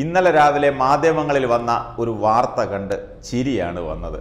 ഇന്നലെ രാവിലെ മാധ്യമങ്ങളിൽ വന്ന ഒരു വാർത്ത കണ്ട് ചിരിയാണ് വന്നത്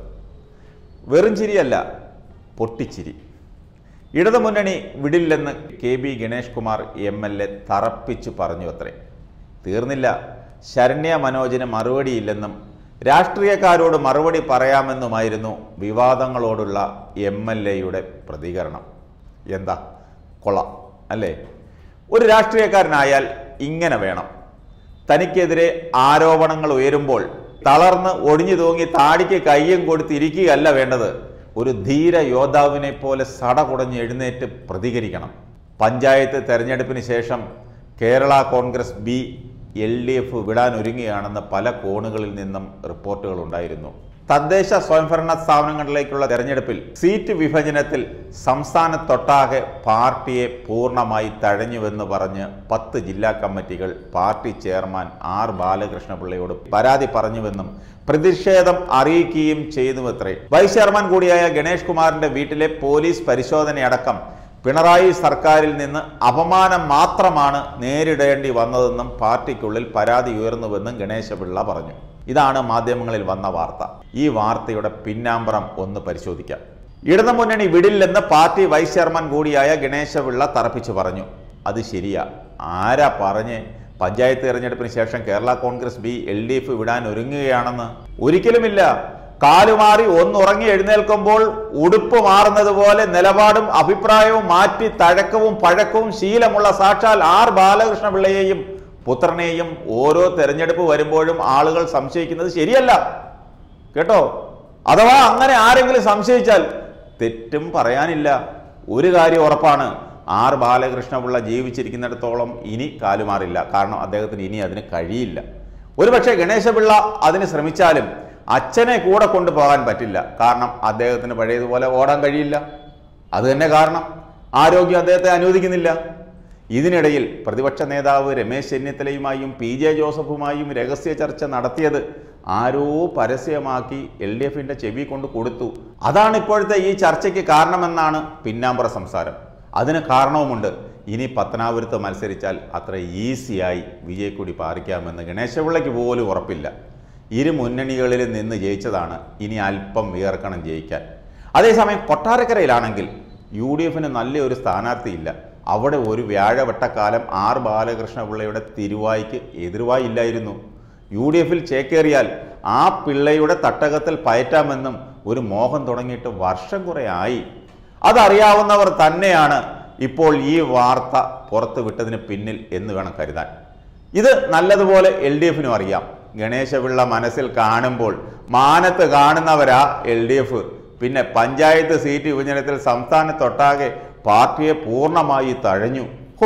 വെറും ചിരിയല്ല പൊട്ടിച്ചിരി ഇടതുമുന്നണി വിടില്ലെന്ന് K B Ganesh Kumar M L A തറപ്പിച്ചു പറഞ്ഞു അത്രേ തീർന്നില്ല ശരണ്യ മനോജിന് മറുപടിയില്ലെന്നും രാഷ്ട്രീയക്കാരോട് മറുപടി പറയാമെന്നുമായിരുന്നു വിവാദങ്ങളോടുള്ള എം എൽ എയുടെ പ്രതികരണം എന്താ കൊള്ളാം അല്ലേ ഒരു രാഷ്ട്രീയക്കാരനായാൽ ഇങ്ങനെ വേണം തനിക്കെതിരെ ആരോപണങ്ങൾ ഉയരുമ്പോൾ തളർന്ന് ഒടിഞ്ഞു തൂങ്ങി താടിക്ക് കയ്യും കൊടുത്തിരിക്കുകയല്ല വേണ്ടത് ഒരു ധീര യോദ്ധാവിനെ പോലെ സടകുടഞ്ഞ് എഴുന്നേറ്റ് പ്രതികരിക്കണം പഞ്ചായത്ത് തെരഞ്ഞെടുപ്പിന് ശേഷം Kerala Congress B L D F വിടാനൊരുങ്ങുകയാണെന്ന് പല കോണുകളിൽ നിന്നും റിപ്പോർട്ടുകൾ ഉണ്ടായിരുന്നു തദ്ദേശ സ്വയംഭരണ സ്ഥാപനങ്ങളിലേക്കുള്ള തെരഞ്ഞെടുപ്പിൽ സീറ്റ് വിഭജനത്തിൽ സംസ്ഥാനത്തൊട്ടാകെ പാർട്ടിയെ പൂർണ്ണമായി തഴഞ്ഞുവെന്ന് പറഞ്ഞ് പത്ത് ജില്ലാ കമ്മിറ്റികൾ പാർട്ടി ചെയർമാൻ ആർ ബാലകൃഷ്ണപിള്ളയോട് പരാതി പറഞ്ഞുവെന്നും പ്രതിഷേധം അറിയിക്കുകയും ചെയ്തുവത്രേ വൈസ് ചെയർമാൻ കൂടിയായ ഗണേഷ് കുമാറിന്റെ വീട്ടിലെ പോലീസ് പരിശോധനയടക്കം പിണറായി സർക്കാരിൽ നിന്ന് അപമാനം മാത്രമാണ് നേരിടേണ്ടി വന്നതെന്നും പാർട്ടിക്കുള്ളിൽ പരാതി ഉയർന്നുവെന്നും ഗണേശപിള്ള പറഞ്ഞു ഇതാണ് മാധ്യമങ്ങളിൽ വന്ന വാർത്ത ഈ വാർത്തയുടെ പിന്നാമ്പറം ഒന്ന് പരിശോധിക്കാം ഇടതുമുന്നണി വിടില്ലെന്ന് പാർട്ടി വൈസ് ചെയർമാൻ കൂടിയായ ഗണേശപിള്ള തറപ്പിച്ചു പറഞ്ഞു അത് ശരിയാ ആരാ പറഞ്ഞ് പഞ്ചായത്ത് തെരഞ്ഞെടുപ്പിന് ശേഷം Kerala Congress B L D F വിടാൻ ഒരുങ്ങുകയാണെന്ന് ഒരിക്കലുമില്ല കാലുമാറി ഒന്നുറങ്ങി എഴുന്നേൽക്കുമ്പോൾ ഉടുപ്പ് മാറുന്നത് പോലെ നിലപാടും അഭിപ്രായവും മാറ്റി തഴക്കവും പഴക്കവും ശീലമുള്ള സാക്ഷാൽ ആർ ബാലകൃഷ്ണപിള്ളയെയും പുത്രനെയും ഓരോ തെരഞ്ഞെടുപ്പ് വരുമ്പോഴും ആളുകൾ സംശയിക്കുന്നത് ശരിയല്ല കേട്ടോ അഥവാ അങ്ങനെ ആരെങ്കിലും സംശയിച്ചാൽ തെറ്റും പറയാനില്ല ഒരു കാര്യം ഉറപ്പാണ് ആർ ബാലകൃഷ്ണപിള്ള ജീവിച്ചിരിക്കുന്നിടത്തോളം ഇനി കാലുമാറില്ല കാരണം അദ്ദേഹത്തിന് ഇനി അതിന് കഴിയില്ല ഒരുപക്ഷെ ഗണേശപിള്ള അതിന് ശ്രമിച്ചാലും അച്ഛനെ കൂടെ കൊണ്ടുപോകാൻ പറ്റില്ല കാരണം അദ്ദേഹത്തിന് പഴയതുപോലെ ഓടാൻ കഴിയില്ല അത് തന്നെ കാരണം ആരോഗ്യം അദ്ദേഹത്തെ അനുവദിക്കുന്നില്ല ഇതിനിടയിൽ പ്രതിപക്ഷ നേതാവ് രമേശ് ചെന്നിത്തലയുമായും പി ജെ ജോസഫുമായും രഹസ്യ ചർച്ച നടത്തിയത് ആരോ പരസ്യമാക്കി എൽ ഡി എഫിന്റെ ചെവി കൊണ്ട് കൊടുത്തു അതാണ് ഇപ്പോഴത്തെ ഈ ചർച്ചയ്ക്ക് കാരണമെന്നാണ് പിന്നാമ്പറ സംസാരം അതിന് കാരണവുമുണ്ട് ഇനി പത്തനാപുരത്ത് മത്സരിച്ചാൽ അത്ര ഈസിയായി വിജയക്കൊടി പാറിക്കാമെന്ന് ഗണേശപിള്ളയ്ക്ക് പോലും ഉറപ്പില്ല ഇരു മുന്നണികളിൽ നിന്ന് ജയിച്ചതാണ് ഇനി അല്പം വിയർക്കണം ജയിക്കാൻ അതേസമയം കൊട്ടാരക്കരയിലാണെങ്കിൽ യു ഡി എഫിന് നല്ലൊരു സ്ഥാനാർത്ഥിയില്ല അവിടെ ഒരു വ്യാഴവട്ടക്കാലം ആർ ബാലകൃഷ്ണപിള്ളയുടെ തിരുവായ്ക്ക് എതിർവായി ഇല്ലായിരുന്നു യു ഡി എഫിൽ ചേക്കേറിയാൽ ആ പിള്ളയുടെ തട്ടകത്തിൽ പയറ്റാമെന്നും ഒരു മോഹം തുടങ്ങിയിട്ട് വർഷം കുറെ ആയി അതറിയാവുന്നവർ തന്നെയാണ് ഇപ്പോൾ ഈ വാർത്ത പുറത്തു വിട്ടതിന് പിന്നിൽ എന്ന് വേണം കരുതാൻ ഇത് നല്ലതുപോലെ എൽ ഡി എഫിനും അറിയാം ഗണേശപിള്ള മനസ്സിൽ കാണുമ്പോൾ മാനത്ത് കാണുന്നവരാ എൽ ഡി എഫ് പിന്നെ പഞ്ചായത്ത് സീറ്റ് വിഭജനത്തിൽ സംസ്ഥാനത്തൊട്ടാകെ പാർട്ടിയെ പൂർണ്ണമായി തഴഞ്ഞു ഹോ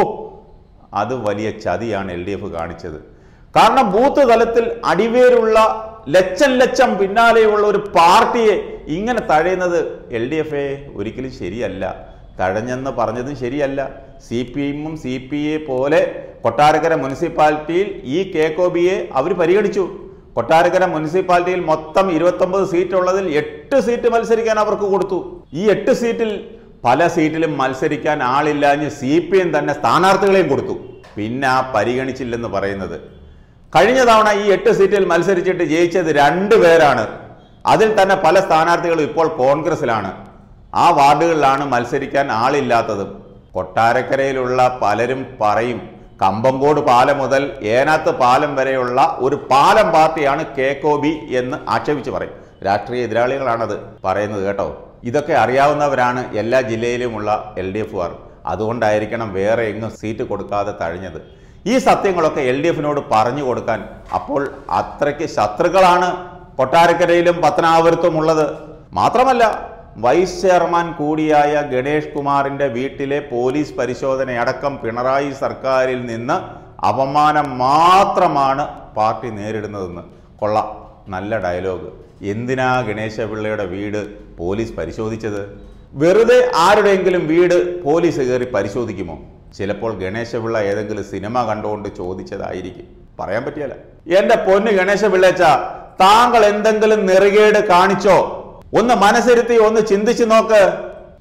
അത് വലിയ ചതിയാണ് എൽ ഡി എഫ് കാണിച്ചത് കാരണം ബൂത്ത് തലത്തിൽ അടിവേരുള്ള ലക്ഷം ലക്ഷം പിന്നാലെയുള്ള ഒരു പാർട്ടിയെ ഇങ്ങനെ തഴയുന്നത് എൽ ഡി എഫ് ഒരിക്കലും ശരിയല്ല തഴഞ്ഞെന്ന് പറഞ്ഞതും ശരിയല്ല സി പി എമ്മും സി പി എ പോലെ കൊട്ടാരക്കര മുനിസിപ്പാലിറ്റിയിൽ ഈ കേക്കോബിയെ അവർ പരിഗണിച്ചു കൊട്ടാരക്കര മുനിസിപ്പാലിറ്റിയിൽ മൊത്തം ഇരുപത്തൊമ്പത് സീറ്റ് ഉള്ളതിൽ എട്ട് സീറ്റ് മത്സരിക്കാൻ അവർക്ക് കൊടുത്തു ഈ എട്ട് സീറ്റിൽ പല സീറ്റിലും മത്സരിക്കാൻ ആളില്ലാഞ്ഞ് സി പി എം തന്നെ സ്ഥാനാർത്ഥികളെയും കൊടുത്തു പിന്നെ ആ പരിഗണിച്ചില്ലെന്ന് പറയുന്നത് കഴിഞ്ഞ തവണ ഈ എട്ട് സീറ്റിൽ മത്സരിച്ചിട്ട് ജയിച്ചത് രണ്ടു പേരാണ് അതിൽ തന്നെ പല സ്ഥാനാർത്ഥികളും ഇപ്പോൾ കോൺഗ്രസിലാണ് ആ വാർഡുകളിലാണ് മത്സരിക്കാൻ ആളില്ലാത്തതും കൊട്ടാരക്കരയിലുള്ള പലരും പറയും കമ്പങ്കോട് പാലം മുതൽ ഏനാത്ത് പാലം വരെയുള്ള ഒരു പാലം പാർട്ടിയാണ് കേക്കോബി എന്ന് ആക്ഷേപിച്ച് പറയും രാഷ്ട്രീയ എതിരാളികളാണത് പറയുന്നത് കേട്ടോ ഇതൊക്കെ അറിയാവുന്നവരാണ് എല്ലാ ജില്ലയിലുമുള്ള എൽ ഡി എഫുകാർ അതുകൊണ്ടായിരിക്കണം വേറെ എങ്ങും സീറ്റ് കൊടുക്കാതെ തഴഞ്ഞത് ഈ സത്യങ്ങളൊക്കെ എൽ ഡി എഫിനോട് പറഞ്ഞു കൊടുക്കാൻ അപ്പോൾ അത്രയ്ക്ക് ശത്രുക്കളാണ് കൊട്ടാരക്കരയിലും പത്തനാപുരത്തും ഉള്ളത് മാത്രമല്ല വൈസ് ചെയർമാൻ കൂടിയായ ഗണേഷ് കുമാറിന്റെ വീട്ടിലെ പോലീസ് പരിശോധനയടക്കം പിണറായി സർക്കാരിൽ നിന്ന് അപമാനം മാത്രമാണ് പാർട്ടി നേരിടുന്നതെന്ന് കൊള്ളാം നല്ല ഡയലോഗ് എന്തിനാ ഗണേശപിള്ളയുടെ വീട് പോലീസ് പരിശോധിച്ചത് വെറുതെ ആരുടെയെങ്കിലും വീട് പോലീസ് കയറി പരിശോധിക്കുമോ ചിലപ്പോൾ ഗണേശപിള്ള ഏതെങ്കിലും സിനിമ കണ്ടുകൊണ്ട് ചോദിച്ചതായിരിക്കും പറയാൻ പറ്റിയല്ല എന്റെ പൊന്ന് ഗണേശപിള്ളച്ച താങ്കൾ എന്തെങ്കിലും നെറുകേട് കാണിച്ചോ ഒന്ന് മനസ്സിരുത്തി ഒന്ന് ചിന്തിച്ചു നോക്ക്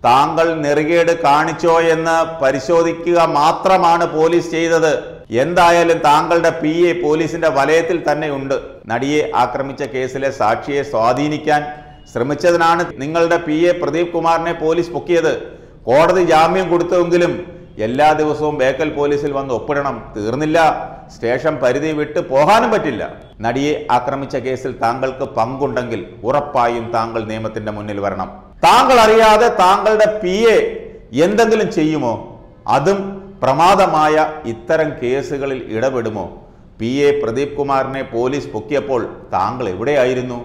താങ്കൾ നെറുകേട് കാണിച്ചോ എന്ന് പരിശോധിക്കുക മാത്രമാണ് പോലീസ് ചെയ്തത് എന്തായാലും താങ്കളുടെ പി എ പോലീസിന്റെ വലയത്തിൽ തന്നെയുണ്ട് നടിയെ ആക്രമിച്ച കേസിലെ സാക്ഷിയെ സ്വാധീനിക്കാൻ ശ്രമിച്ചതിനാണ് നിങ്ങളുടെ പി എ പ്രദീപ് കുമാറിനെ പോലീസ് പൊക്കിയത് കോടതി ജാമ്യം കൊടുത്തുവെങ്കിലും എല്ലാ ദിവസവും ബേക്കൽ പോലീസിൽ വന്ന് ഒപ്പിടണം തീർന്നില്ല സ്റ്റേഷൻ പരിധി വിട്ട് പോകാനും പറ്റില്ല നടിയെ ആക്രമിച്ച കേസിൽ താങ്കൾക്ക് പങ്കുണ്ടെങ്കിൽ ഉറപ്പായും താങ്കൾ നിയമത്തിന്റെ മുന്നിൽ വരണം താങ്കൾ അറിയാതെ താങ്കളുടെ പി എ എന്തെങ്കിലും ചെയ്യുമോ അതും പ്രമാദമായ ഇത്തരം കേസുകളിൽ ഇടപെടുമോ പി എ പ്രദീപ് കുമാറിനെ പോലീസ് പൊക്കിയപ്പോൾ താങ്കൾ എവിടെയായിരുന്നു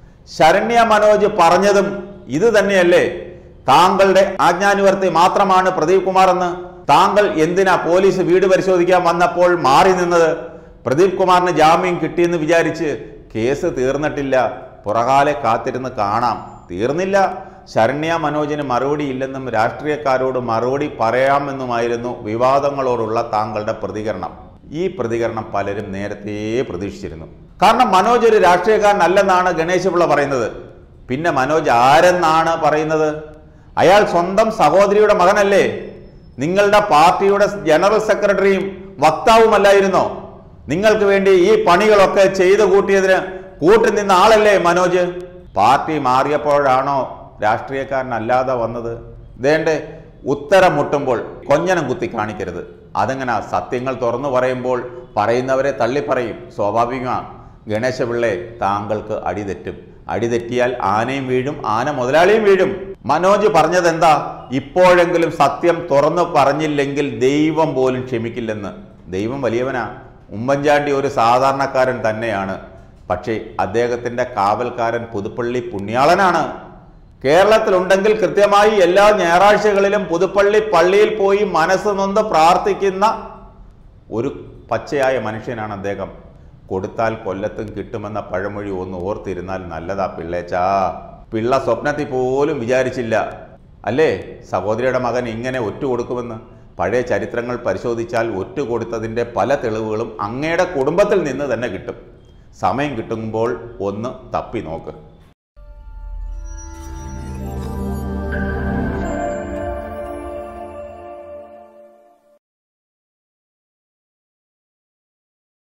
ശരണ്യ മനോജ് പറഞ്ഞതും ഇത് തന്നെയല്ലേ താങ്കളുടെ ആജ്ഞാനുവർത്തി മാത്രമാണ് പ്രദീപ് കുമാർ എന്ന് താങ്കൾ എന്തിനാ പോലീസ് വീട് പരിശോധിക്കാൻ വന്നപ്പോൾ മാറി നിന്നത് പ്രദീപ് കുമാറിന് ജാമ്യം കിട്ടിയെന്ന് വിചാരിച്ച് കേസ് തീർന്നിട്ടില്ല പുറകാലെ കാത്തിരുന്ന് കാണാം തീർന്നില്ല ശരണ്യ മനോജിന് മറുപടി ഇല്ലെന്നും രാഷ്ട്രീയക്കാരോട് മറുപടി പറയാമെന്നുമായിരുന്നു വിവാദങ്ങളോടുള്ള താങ്കളുടെ പ്രതികരണം ഈ പ്രതികരണം പലരും നേരത്തെ പ്രതീക്ഷിച്ചിരുന്നു കാരണം മനോജ് ഒരു രാഷ്ട്രീയക്കാരനല്ലെന്നാണ് ഗണേശ് പിള്ള പറയുന്നത് പിന്നെ മനോജ് ആരെന്നാണ് പറയുന്നത് അയാൾ സ്വന്തം സഹോദരിയുടെ മകനല്ലേ നിങ്ങളുടെ പാർട്ടിയുടെ ജനറൽ സെക്രട്ടറിയും വക്താവുമല്ലായിരുന്നോ നിങ്ങൾക്ക് വേണ്ടി ഈ പണികളൊക്കെ ചെയ്തു കൂട്ടിയതിന് കൂട്ടുനിന്ന ആളല്ലേ മനോജ് പാർട്ടി മാറിയപ്പോഴാണോ രാഷ്ട്രീയക്കാരനല്ലാതെ വന്നത് ദേണ്ടേ ഉത്തരം മുട്ടുമ്പോൾ കൊഞ്ഞനം കുത്തി കാണിക്കരുത് അതെങ്ങനെ സത്യങ്ങൾ തുറന്നു പറയുമ്പോൾ പറയുന്നവരെ തള്ളിപ്പറയും സ്വാഭാവികമാണ് ഗണേശപിള്ളെ താങ്കൾക്ക് അടിതെറ്റും അടിതെറ്റിയാൽ ആനയും വീഴും ആന മുതലാളിയും വീഴും മനോജ് പറഞ്ഞത് എന്താ ഇപ്പോഴെങ്കിലും സത്യം തുറന്നു പറഞ്ഞില്ലെങ്കിൽ ദൈവം പോലും ക്ഷമിക്കില്ലെന്ന് ദൈവം വലിയവനാ ഉമ്മൻചാണ്ടി ഒരു സാധാരണക്കാരൻ തന്നെയാണ് പക്ഷേ അദ്ദേഹത്തിന്റെ കാവൽക്കാരൻ പുതുപ്പള്ളി പുണ്യാളനാണ് കേരളത്തിലുണ്ടെങ്കിൽ കൃത്യമായി എല്ലാ ഞായറാഴ്ചകളിലും പുതുപ്പള്ളി പള്ളിയിൽ പോയി മനസ്സ് നൊന്ന് പ്രാർത്ഥിക്കുന്ന ഒരു പച്ചയായ മനുഷ്യനാണ് അദ്ദേഹം കൊടുത്താൽ കൊല്ലത്തും കിട്ടുമെന്ന പഴമൊഴി ഒന്ന് ഓർത്തിരുന്നാൽ നല്ലതാ പിള്ളേച്ചാ പിള്ള സ്വപ്നത്തിൽ പോലും വിചാരിച്ചില്ല അല്ലേ സഹോദരിയുടെ മകൻ ഇങ്ങനെ ഒറ്റ കൊടുക്കുമെന്ന് പഴയ ചരിത്രങ്ങൾ പരിശോധിച്ചാൽ ഒറ്റ കൊടുത്തതിൻ്റെ പല തെളിവുകളും അങ്ങയുടെ കുടുംബത്തിൽ നിന്ന് തന്നെ കിട്ടും സമയം കിട്ടുമ്പോൾ ഒന്ന് തപ്പി നോക്ക്